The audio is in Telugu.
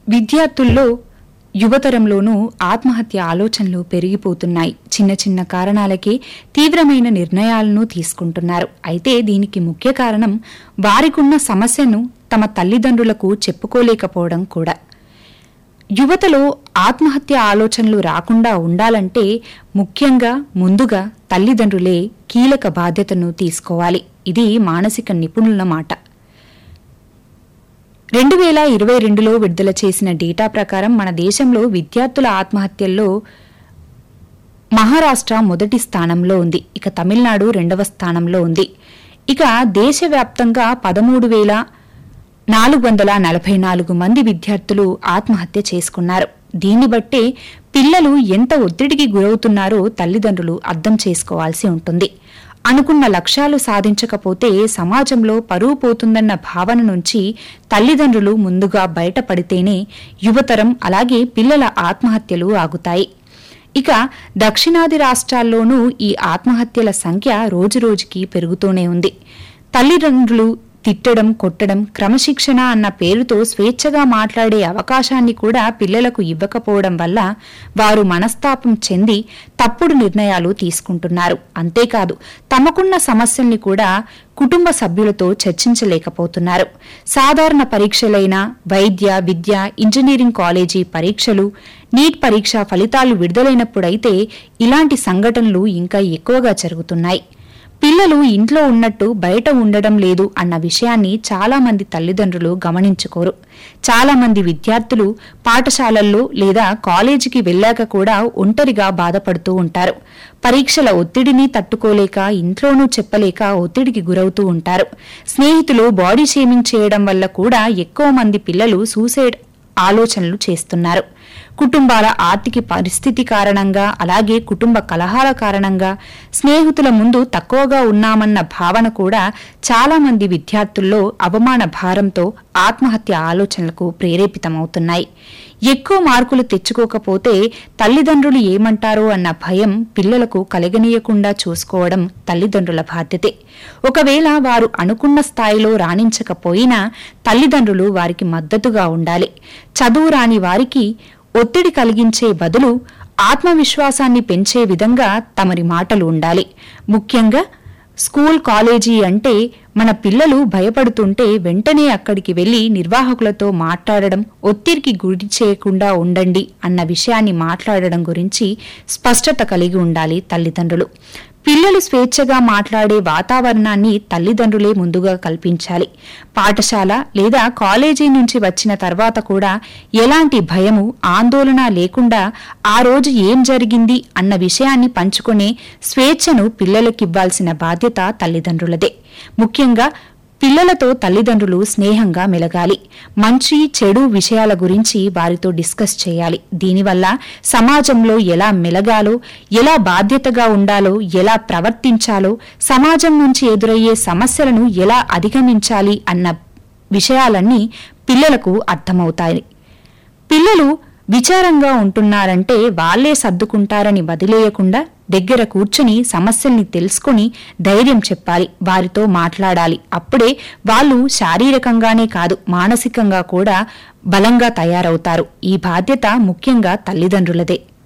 విద్యార్థుల్లో యువతరంలోనూ ఆత్మహత్య ఆలోచనలు పెరిగిపోతున్నాయి చిన్న చిన్న కారణాలకే తీవ్రమైన నిర్ణయాలను తీసుకుంటున్నారు అయితే దీనికి ముఖ్య కారణం వారికున్న సమస్యను తమ తల్లిదండ్రులకు చెప్పుకోలేకపోవడం కూడా యువతలో ఆత్మహత్య ఆలోచనలు రాకుండా ఉండాలంటే ముఖ్యంగా ముందుగా తల్లిదండ్రులే కీలక బాధ్యతను తీసుకోవాలి ఇది మానసిక నిపుణుల మాట రెండు వేల ఇరవై రెండులో విడుదల చేసిన డేటా ప్రకారం మన దేశంలో విద్యార్థుల ఆత్మహత్యల్లో మహారాష్ట్ర మొదటి స్థానంలో ఉంది ఇక తమిళనాడు రెండవ స్థానంలో ఉంది ఇక దేశవ్యాప్తంగా పదమూడు వేల నాలుగు వందల నలభై నాలుగు మంది విద్యార్థులు ఆత్మహత్య చేసుకున్నారు దీన్ని బట్టే పిల్లలు ఎంత ఒత్తిడికి గురవుతున్నారో తల్లిదండ్రులు అర్థం చేసుకోవాల్సి ఉంటుంది అనుకున్న లక్ష్యాలు సాధించకపోతే సమాజంలో పరువు పోతుందన్న భావన నుంచి తల్లిదండ్రులు ముందుగా బయటపడితేనే యువతరం అలాగే పిల్లల ఆత్మహత్యలు ఆగుతాయి ఇక దక్షిణాది రాష్ట్రాల్లోనూ ఈ ఆత్మహత్యల సంఖ్య రోజురోజుకి పెరుగుతూనే ఉంది తల్లిదండ్రులు తిట్టడం కొట్టడం క్రమశిక్షణ అన్న పేరుతో స్వేచ్ఛగా మాట్లాడే అవకాశాన్ని కూడా పిల్లలకు ఇవ్వకపోవడం వల్ల వారు మనస్తాపం చెంది తప్పుడు నిర్ణయాలు తీసుకుంటున్నారు అంతేకాదు తమకున్న సమస్యల్ని కూడా కుటుంబ సభ్యులతో చర్చించలేకపోతున్నారు సాధారణ పరీక్షలైన వైద్య విద్య ఇంజనీరింగ్ కాలేజీ పరీక్షలు నీట్ పరీక్ష ఫలితాలు విడుదలైనప్పుడైతే ఇలాంటి సంఘటనలు ఇంకా ఎక్కువగా జరుగుతున్నాయి పిల్లలు ఇంట్లో ఉన్నట్టు బయట ఉండడం లేదు అన్న విషయాన్ని చాలా మంది తల్లిదండ్రులు గమనించుకోరు చాలా మంది విద్యార్థులు పాఠశాలల్లో లేదా కాలేజీకి వెళ్ళాక కూడా ఒంటరిగా బాధపడుతూ ఉంటారు పరీక్షల ఒత్తిడిని తట్టుకోలేక ఇంట్లోనూ చెప్పలేక ఒత్తిడికి గురవుతూ ఉంటారు స్నేహితులు బాడీ షేమింగ్ చేయడం వల్ల కూడా ఎక్కువ మంది పిల్లలు సూసైడ్ ఆలోచనలు చేస్తున్నారు కుటుంబాల ఆర్థిక పరిస్థితి కారణంగా అలాగే కుటుంబ కలహాల కారణంగా స్నేహితుల ముందు తక్కువగా ఉన్నామన్న భావన కూడా చాలా మంది విద్యార్థుల్లో అవమాన భారంతో ఆత్మహత్య ఆలోచనలకు ప్రేరేపితమవుతున్నాయి ఎక్కువ మార్కులు తెచ్చుకోకపోతే తల్లిదండ్రులు ఏమంటారో అన్న భయం పిల్లలకు కలగనీయకుండా చూసుకోవడం తల్లిదండ్రుల బాధ్యతే ఒకవేళ వారు అనుకున్న స్థాయిలో రాణించకపోయినా తల్లిదండ్రులు వారికి మద్దతుగా ఉండాలి చదువు రాని వారికి ఒత్తిడి కలిగించే బదులు ఆత్మవిశ్వాసాన్ని పెంచే విధంగా తమరి మాటలు ఉండాలి ముఖ్యంగా స్కూల్ కాలేజీ అంటే మన పిల్లలు భయపడుతుంటే వెంటనే అక్కడికి వెళ్లి నిర్వాహకులతో మాట్లాడడం ఒత్తిడికి గురి చేయకుండా ఉండండి అన్న విషయాన్ని మాట్లాడడం గురించి స్పష్టత కలిగి ఉండాలి తల్లిదండ్రులు పిల్లలు స్వేచ్ఛగా మాట్లాడే వాతావరణాన్ని తల్లిదండ్రులే ముందుగా కల్పించాలి పాఠశాల లేదా కాలేజీ నుంచి వచ్చిన తర్వాత కూడా ఎలాంటి భయము ఆందోళన లేకుండా ఆ రోజు ఏం జరిగింది అన్న విషయాన్ని పంచుకునే స్వేచ్ఛను పిల్లలకివ్వాల్సిన బాధ్యత తల్లిదండ్రులదే ముఖ్యంగా పిల్లలతో తల్లిదండ్రులు స్నేహంగా మెలగాలి మంచి చెడు విషయాల గురించి వారితో డిస్కస్ చేయాలి దీనివల్ల సమాజంలో ఎలా మెలగాలో ఎలా బాధ్యతగా ఉండాలో ఎలా ప్రవర్తించాలో సమాజం నుంచి ఎదురయ్యే సమస్యలను ఎలా అధిగమించాలి అన్న విషయాలన్నీ పిల్లలకు అర్థమవుతాయి పిల్లలు విచారంగా ఉంటున్నారంటే వాళ్లే సర్దుకుంటారని వదిలేయకుండా దగ్గర కూర్చుని సమస్యల్ని తెలుసుకుని ధైర్యం చెప్పాలి వారితో మాట్లాడాలి అప్పుడే వాళ్ళు శారీరకంగానే కాదు మానసికంగా కూడా బలంగా తయారవుతారు ఈ బాధ్యత ముఖ్యంగా తల్లిదండ్రులదే